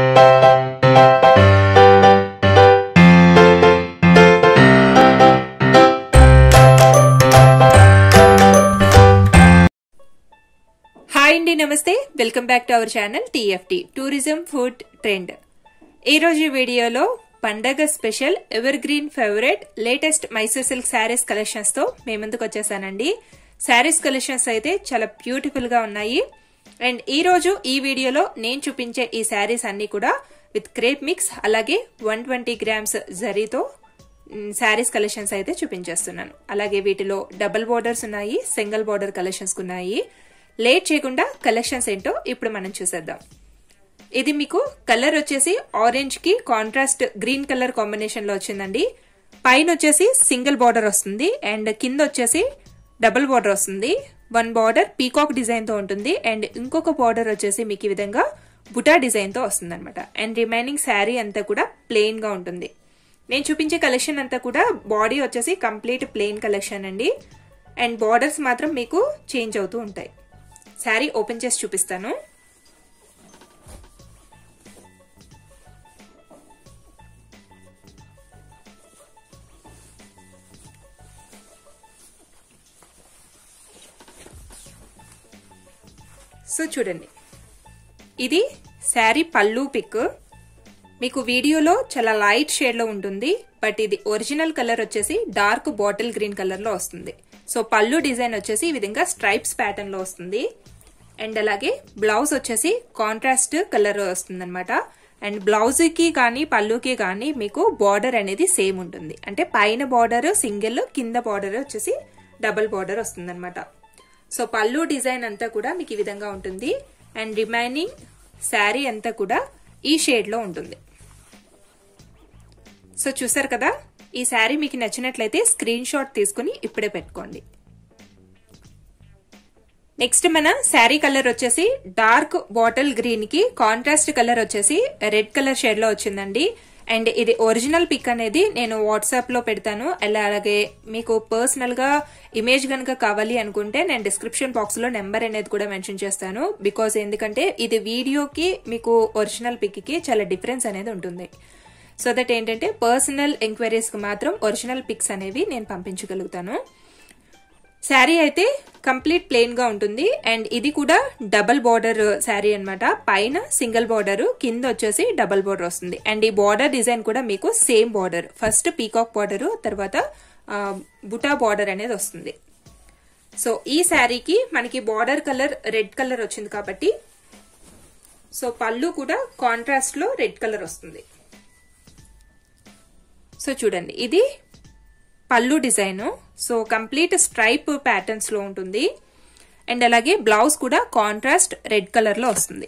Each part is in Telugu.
హాయ్ అండి నమస్తే welcome back to our channel TFT tourism food trend ఈ రోజు వీడియోలో పండగ special evergreen favourite latest Mysore silk saris collections తో మేము ముందుకు వచ్చేసానండి శారీస్ కలెక్షన్స్ అయితే చాలా బ్యూటిఫుల్ గా ఉన్నాయి అండ్ ఈ రోజు ఈ వీడియోలో నేను చూపించే ఈ శారీస్ అన్ని కూడా విత్ క్రేప్ మిక్స్ అలాగే వన్ ట్వంటీ గ్రామ్స్ జరీతో శారీస్ కలెక్షన్స్ అయితే చూపించేస్తున్నాను అలాగే వీటిలో డబుల్ బోర్డర్స్ ఉన్నాయి సింగిల్ బోర్డర్ కలెక్షన్స్ ఉన్నాయి లేట్ చేయకుండా కలెక్షన్స్ ఏంటో ఇప్పుడు మనం చూసేద్దాం ఇది మీకు కలర్ వచ్చేసి ఆరెంజ్ కి కాంట్రాస్ట్ గ్రీన్ కలర్ కాంబినేషన్ లో వచ్చిందండి పైన వచ్చేసి సింగిల్ బార్డర్ వస్తుంది అండ్ కింద వచ్చేసి డబుల్ బార్డర్ వస్తుంది వన్ బార్డర్ పీకాక్ డిజైన్ తో ఉంటుంది అండ్ ఇంకొక బార్డర్ వచ్చేసి మీకు ఈ విధంగా బుటా డిజైన్ తో వస్తుంది అనమాట అండ్ రిమైనింగ్ శారీ అంతా కూడా ప్లెయిన్ గా ఉంటుంది నేను చూపించే కలెక్షన్ అంతా కూడా బాడీ వచ్చేసి కంప్లీట్ ప్లెయిన్ కలెక్షన్ అండి అండ్ బార్డర్స్ మాత్రం మీకు చేంజ్ అవుతూ ఉంటాయి శారీ ఓపెన్ చేసి చూపిస్తాను సో చూడండి ఇది శారీ పళ్ళు పిక్ మీకు వీడియోలో చాలా లైట్ షేడ్ లో ఉంటుంది బట్ ఇది ఒరిజినల్ కలర్ వచ్చేసి డార్క్ బాటిల్ గ్రీన్ కలర్ లో వస్తుంది సో పళ్ళు డిజైన్ వచ్చేసి ఈ విధంగా స్ట్రైప్స్ ప్యాటర్న్ లో వస్తుంది అండ్ అలాగే బ్లౌజ్ వచ్చేసి కాంట్రాస్ట్ కలర్ వస్తుంది అనమాట అండ్ బ్లౌజ్ కి కానీ పళ్ళుకి కానీ మీకు బార్డర్ అనేది సేమ్ ఉంటుంది అంటే పైన బార్డర్ సింగిల్ కింద బార్డర్ వచ్చేసి డబుల్ బార్డర్ వస్తుంది అనమాట సో పళ్ళు డిజైన్ అంతా కూడా మీకు ఈ విధంగా ఉంటుంది అండ్ రిమైనింగ్ శారీ అంతా కూడా ఈ షేడ్ లో ఉంటుంది సో చూసారు కదా ఈ శారీ మీకు నచ్చినట్లయితే స్క్రీన్ షాట్ తీసుకుని ఇప్పుడే పెట్టుకోండి నెక్స్ట్ మన శారీ కలర్ వచ్చేసి డార్క్ బాటిల్ గ్రీన్ కి కాంట్రాస్ట్ కలర్ వచ్చేసి రెడ్ కలర్ షేడ్ లో వచ్చిందండి అండ్ ఇది ఒరిజినల్ పిక్ అనేది నేను వాట్సాప్ లో పెడతాను అలా అలాగే మీకు పర్సనల్ గా ఇమేజ్ కనుక కావాలి అనుకుంటే నేను డిస్క్రిప్షన్ బాక్స్ లో నెంబర్ అనేది కూడా మెన్షన్ చేస్తాను బికాస్ ఎందుకంటే ఇది వీడియోకి మీకు ఒరిజినల్ పిక్ కి చాలా డిఫరెన్స్ అనేది ఉంటుంది సో దట్ ఏంటంటే పర్సనల్ ఎంక్వైరీస్ కి మాత్రం ఒరిజినల్ పిక్స్ అనేవి నేను పంపించగలుగుతాను శారీ అయితే కంప్లీట్ ప్లెయిన్ గా ఉంటుంది అండ్ ఇది కూడా డబల్ బార్డర్ శారీ అనమాట పైన సింగిల్ బార్డర్ కింద వచ్చేసి డబల్ బార్డర్ వస్తుంది అండ్ ఈ బార్డర్ డిజైన్ కూడా మీకు same border first peacock border తర్వాత బుటా బార్డర్ అనేది వస్తుంది సో ఈ శారీకి మనకి బార్డర్ కలర్ రెడ్ కలర్ వచ్చింది కాబట్టి సో పళ్ళు కూడా కాంట్రాస్ట్ లో రెడ్ కలర్ వస్తుంది సో చూడండి ఇది pallu design so complete stripe patterns లో ఉంటుంది అండ్ అలాగే బ్లౌజ్ కూడా కాంట్రాస్ట్ రెడ్ కలర్ లో వస్తుంది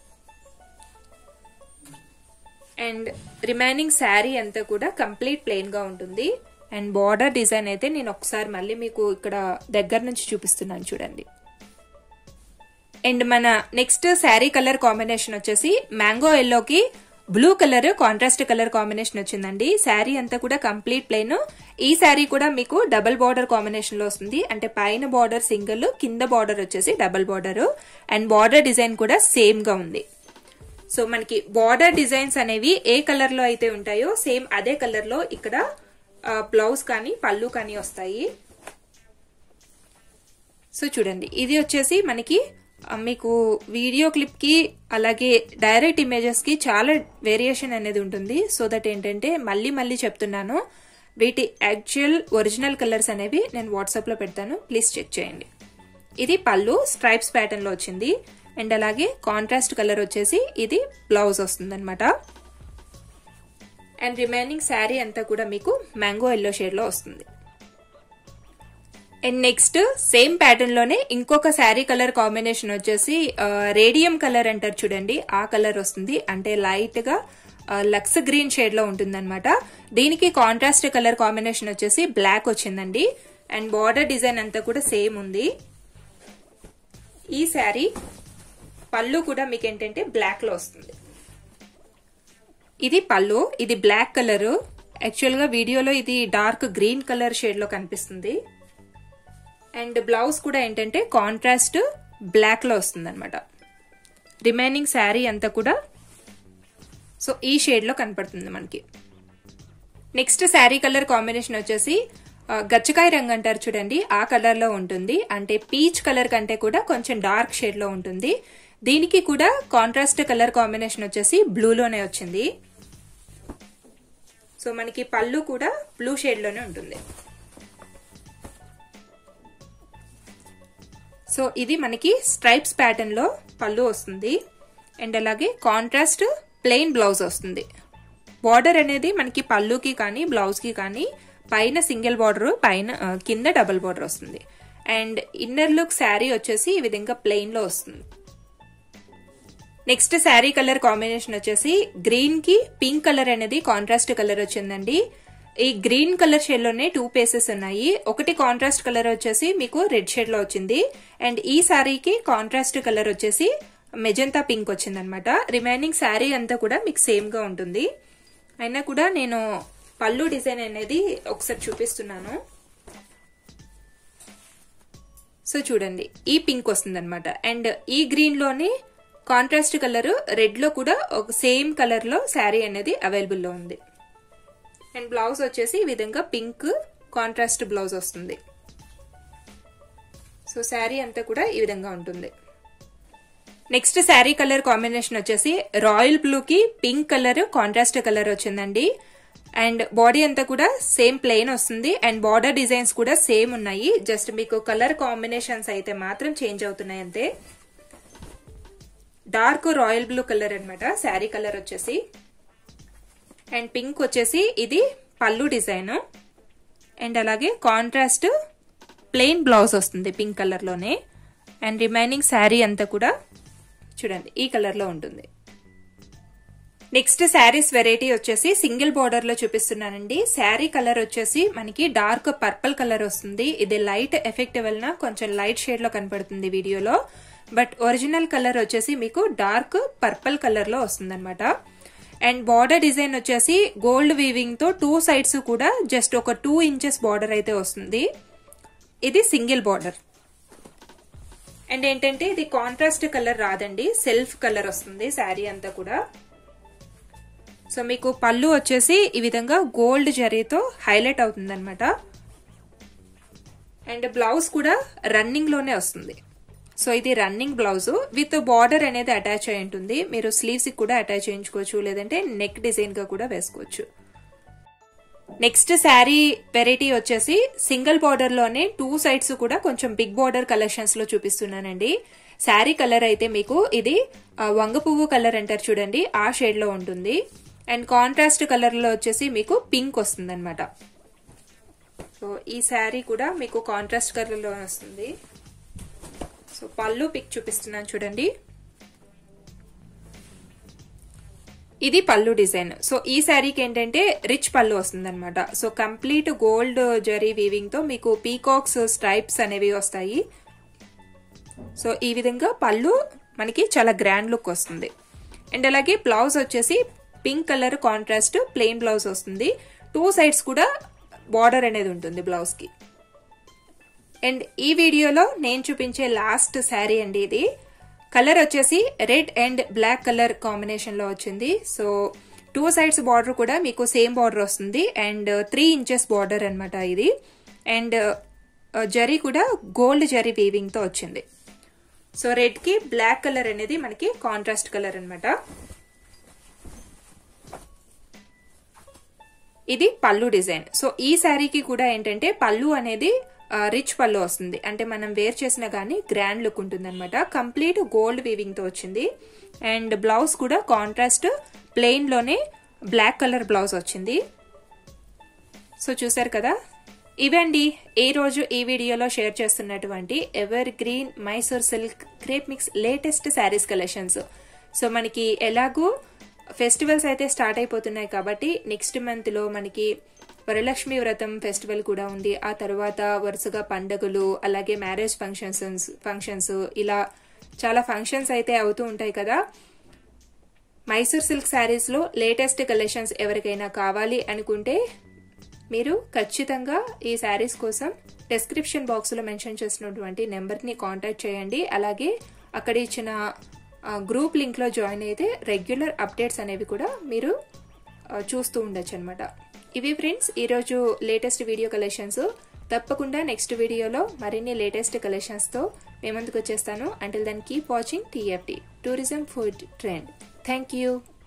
అండ్ రిమైనింగ్ శారీ అంతా కూడా కంప్లీట్ ప్లెయిన్ గా ఉంటుంది అండ్ బార్డర్ డిజైన్ అయితే నేను ఒకసారి మళ్ళీ మీకు ఇక్కడ దగ్గర నుంచి చూపిస్తున్నాను చూడండి అండ్ మన నెక్స్ట్ శారీ కలర్ కాంబినేషన్ వచ్చేసి మ్యాంగో ఎల్లోకి blue colour contrast colour combination వచ్చిందండి శారీ అంతా కూడా కంప్లీట్ ప్లెయిన్ ఈ శారీ కూడా మీకు డబుల్ బార్డర్ కాంబినేషన్ లో వస్తుంది అంటే పైన బార్డర్ సింగిల్ కింద బార్డర్ వచ్చేసి double border and border design కూడా సేమ్ గా ఉంది సో మనకి బార్డర్ డిజైన్స్ అనేవి ఏ కలర్ లో అయితే ఉంటాయో సేమ్ అదే కలర్ లో ఇక్కడ బ్లౌజ్ కానీ పళ్ళు కానీ వస్తాయి సో చూడండి ఇది వచ్చేసి మనకి మీకు వీడియో క్లిప్ కి అలాగే డైరెక్ట్ ఇమేజెస్ కి చాలా వేరియేషన్ అనేది ఉంటుంది సో దట్ ఏంటంటే మళ్ళీ మళ్ళీ చెప్తున్నాను వీటి యాక్చువల్ ఒరిజినల్ కలర్స్ అనేవి నేను వాట్సాప్ లో పెడతాను ప్లీజ్ చెక్ చేయండి ఇది పళ్ళు స్ట్రైప్స్ ప్యాటర్న్ లో వచ్చింది అండ్ అలాగే కాంట్రాస్ట్ కలర్ వచ్చేసి ఇది బ్లౌజ్ వస్తుంది అనమాట అండ్ రిమైనింగ్ శారీ అంతా కూడా మీకు మ్యాంగో ఎల్లో షేడ్ లో వస్తుంది అండ్ నెక్స్ట్ సేమ్ ప్యాటర్న్ లోనే ఇంకొక శారీ కలర్ కాంబినేషన్ వచ్చేసి రేడియం కలర్ అంటారు చూడండి ఆ కలర్ వస్తుంది అంటే లైట్ గా లక్స్ గ్రీన్ షేడ్ లో ఉంటుందన్నమాట దీనికి కాంట్రాస్ట్ కలర్ కాంబినేషన్ వచ్చేసి బ్లాక్ వచ్చిందండి అండ్ బార్డర్ డిజైన్ అంతా కూడా సేమ్ ఉంది ఈ శారీ పళ్ళు కూడా మీకు ఏంటంటే బ్లాక్ లో వస్తుంది ఇది పళ్ళు ఇది బ్లాక్ కలర్ యాక్చువల్ గా వీడియోలో ఇది డార్క్ గ్రీన్ కలర్ షేడ్ లో కనిపిస్తుంది అండ్ బ్లౌజ్ కూడా ఏంటంటే కాంట్రాస్ట్ బ్లాక్ లో వస్తుంది అనమాట రిమైనింగ్ శారీ అంతా కూడా సో ఈ షేడ్లో కనపడుతుంది మనకి నెక్స్ట్ శారీ కలర్ కాంబినేషన్ వచ్చేసి గచ్చకాయ రంగు అంటారు చూడండి ఆ కలర్ లో ఉంటుంది అంటే పీచ్ కలర్ కంటే కూడా కొంచెం డార్క్ షేడ్ లో ఉంటుంది దీనికి కూడా కాంట్రాస్ట్ కలర్ కాంబినేషన్ వచ్చేసి బ్లూలోనే వచ్చింది సో మనకి పళ్ళు కూడా బ్లూ షేడ్ లోనే ఉంటుంది సో ఇది మనకి స్ట్రైప్స్ ప్యాటర్న్ లో పళ్ళు వస్తుంది అండ్ అలాగే కాంట్రాస్ట్ ప్లెయిన్ బ్లౌజ్ వస్తుంది బార్డర్ అనేది మనకి పళ్ళుకి కానీ బ్లౌజ్కి కానీ పైన సింగిల్ బార్డర్ పైన కింద డబుల్ బార్డర్ వస్తుంది అండ్ ఇన్నర్ లుక్ శారీ వచ్చేసి ఈ విధంగా ప్లెయిన్ లో వస్తుంది నెక్స్ట్ శారీ కలర్ కాంబినేషన్ వచ్చేసి గ్రీన్ కి పింక్ కలర్ అనేది కాంట్రాస్ట్ కలర్ వచ్చిందండి ఈ గ్రీన్ కలర్ షేడ్ లోనే టూ పేసెస్ ఉన్నాయి ఒకటి కాంట్రాస్ట్ కలర్ వచ్చేసి మీకు రెడ్ షేడ్ లో వచ్చింది అండ్ ఈ శారీకి కాంట్రాస్ట్ కలర్ వచ్చేసి మెజంతా పింక్ వచ్చింది అనమాట రిమైనింగ్ శారీ అంతా కూడా మీకు సేమ్ గా ఉంటుంది అయినా కూడా నేను పళ్ళు డిజైన్ అనేది ఒకసారి చూపిస్తున్నాను సో చూడండి ఈ పింక్ వస్తుంది అనమాట అండ్ ఈ గ్రీన్ లోని కాంట్రాస్ట్ కలర్ రెడ్ లో కూడా ఒక సేమ్ కలర్ లో శారీ అనేది అవైలబుల్ లో ఉంది అండ్ బ్లౌజ్ వచ్చేసి ఈ విధంగా పింక్ కాంట్రాస్ట్ బ్లౌజ్ వస్తుంది సో శారీ అంతా కూడా ఈ విధంగా ఉంటుంది నెక్స్ట్ శారీ కలర్ కాంబినేషన్ వచ్చేసి రాయల్ బ్లూ కి పింక్ కలర్ కాంట్రాస్ట్ కలర్ వచ్చిందండి అండ్ బాడీ అంతా కూడా సేమ్ ప్లెయిన్ వస్తుంది అండ్ బార్డర్ డిజైన్స్ కూడా సేమ్ ఉన్నాయి జస్ట్ మీకు కలర్ కాంబినేషన్స్ అయితే మాత్రం చేంజ్ అవుతున్నాయి అంతే డార్క్ రాయల్ బ్లూ కలర్ అనమాట శారీ కలర్ వచ్చేసి అండ్ పింక్ వచ్చేసి ఇది పళ్ళు డిజైన్ అండ్ అలాగే కాంట్రాస్ట్ ప్లెయిన్ బ్లౌజ్ వస్తుంది పింక్ కలర్లోనే అండ్ రిమైనింగ్ శారీ అంతా కూడా చూడండి ఈ కలర్లో ఉంటుంది నెక్స్ట్ శారీస్ వెరైటీ వచ్చేసి సింగిల్ బార్డర్ లో చూపిస్తున్నానండి శారీ కలర్ వచ్చేసి మనకి డార్క్ పర్పుల్ కలర్ వస్తుంది ఇది లైట్ ఎఫెక్ట్ వలన కొంచెం లైట్ షేడ్ లో కనపడుతుంది వీడియోలో బట్ ఒరిజినల్ కలర్ వచ్చేసి మీకు డార్క్ పర్పుల్ కలర్ లో వస్తుంది అనమాట అండ్ బార్డర్ డిజైన్ వచ్చేసి గోల్డ్ వీవింగ్ తో టూ సైడ్స్ కూడా జస్ట్ ఒక టూ ఇంచెస్ బార్డర్ అయితే వస్తుంది ఇది సింగిల్ బార్డర్ అండ్ ఏంటంటే ఇది కాంట్రాస్ట్ కలర్ రాదండి సెల్ఫ్ కలర్ వస్తుంది శారీ అంతా కూడా సో మీకు పళ్ళు వచ్చేసి ఈ విధంగా గోల్డ్ జరీతో హైలైట్ అవుతుంది అనమాట అండ్ బ్లౌజ్ కూడా రన్నింగ్ లోనే వస్తుంది సో ఇది రన్నింగ్ బ్లౌజ్ విత్ బార్డర్ అనేది అటాచ్ అయి ఉంటుంది మీరు స్లీవ్స్ కూడా అటాచ్ చేయించుకోవచ్చు లేదంటే నెక్ డిజైన్ గా కూడా వేసుకోవచ్చు నెక్స్ట్ శారీ వెరైటీ వచ్చేసి సింగిల్ బార్డర్ లోనే టూ సైడ్స్ కూడా కొంచెం బిగ్ బార్డర్ కలెక్షన్స్ లో చూపిస్తున్నానండి శారీ కలర్ అయితే మీకు ఇది వంగ పువ్వు కలర్ అంటారు చూడండి ఆ షేడ్ లో ఉంటుంది అండ్ కాంట్రాస్ట్ కలర్ లో వచ్చేసి మీకు పింక్ వస్తుంది అనమాట సో ఈ శారీ కూడా మీకు కాంట్రాస్ట్ కలర్ లో వస్తుంది సో పళ్ళు పిక్ చూపిస్తున్నాను చూడండి ఇది పళ్ళు డిజైన్ సో ఈ శారీకి ఏంటంటే రిచ్ పళ్ళు వస్తుంది అనమాట so complete gold zari weaving తో మీకు పీకాక్స్ స్ట్రైప్స్ అనేవి వస్తాయి సో ఈ విధంగా పళ్ళు మనకి చాలా గ్రాండ్ లుక్ వస్తుంది అండ్ అలాగే బ్లౌజ్ వచ్చేసి pink colour contrast plain blouse వస్తుంది టూ సైడ్స్ కూడా బార్డర్ అనేది ఉంటుంది బ్లౌజ్ కి అండ్ ఈ వీడియోలో నేను చూపించే లాస్ట్ శారీ అండి ఇది కలర్ వచ్చేసి red and black colour combination లో వచ్చింది సో టూ సైడ్స్ బార్డర్ కూడా మీకు సేమ్ బార్డర్ వస్తుంది అండ్ త్రీ ఇంచెస్ బార్డర్ అనమాట ఇది అండ్ జరీ కూడా గోల్డ్ జరీ వీవింగ్ తో వచ్చింది సో రెడ్ కి బ్లాక్ కలర్ అనేది మనకి కాంట్రాస్ట్ కలర్ అనమాట ఇది పళ్ళు డిజైన్ సో ఈ శారీకి కూడా ఏంటంటే పళ్ళు అనేది రిచ్ పళ్ళు వస్తుంది అంటే మనం వేర్ చేసినా గానీ గ్రాండ్ లుక్ ఉంటుంది అనమాట కంప్లీట్ గోల్డ్ వీవింగ్ తో వచ్చింది అండ్ బ్లౌజ్ కూడా కాంట్రాస్ట్ ప్లెయిన్ లోనే బ్లాక్ కలర్ బ్లౌజ్ వచ్చింది సో చూసారు కదా ఇవండి ఈ రోజు ఈ వీడియోలో షేర్ చేస్తున్నటువంటి evergreen Mysore silk crepe mix latest saris collections so మనకి ఎలాగూ ఫెస్టివల్స్ అయితే స్టార్ట్ అయిపోతున్నాయి కాబట్టి నెక్స్ట్ మంత్ లో మనకి వరలక్ష్మి వ్రతం ఫెస్టివల్ కూడా ఉంది ఆ తర్వాత వరుసగా పండుగలు అలాగే మ్యారేజ్ ఫంక్షన్స్ ఫంక్షన్స్ ఇలా చాలా ఫంక్షన్స్ అయితే అవుతూ ఉంటాయి కదా మైసూర్ సిల్క్ శారీస్ లో లేటెస్ట్ కలెక్షన్స్ ఎవరికైనా కావాలి అనుకుంటే మీరు ఖచ్చితంగా ఈ శారీస్ కోసం డిస్క్రిప్షన్ బాక్స్ లో మెన్షన్ చేసినటువంటి నెంబర్ ని కాంటాక్ట్ చేయండి అలాగే అక్కడ ఇచ్చిన గ్రూప్ లింక్లో జాయిన్ అయితే రెగ్యులర్ అప్డేట్స్ అనేవి కూడా మీరు చూస్తూ ఉండొచ్చు అనమాట ఇవి ఫ్రెండ్స్ ఈరోజు లేటెస్ట్ వీడియో కలెక్షన్స్ తప్పకుండా నెక్స్ట్ వీడియోలో మరిన్ని లేటెస్ట్ కలెక్షన్స్తో మేము ముందుకు వచ్చేస్తాను until then keep watching TFT tourism food trend thank you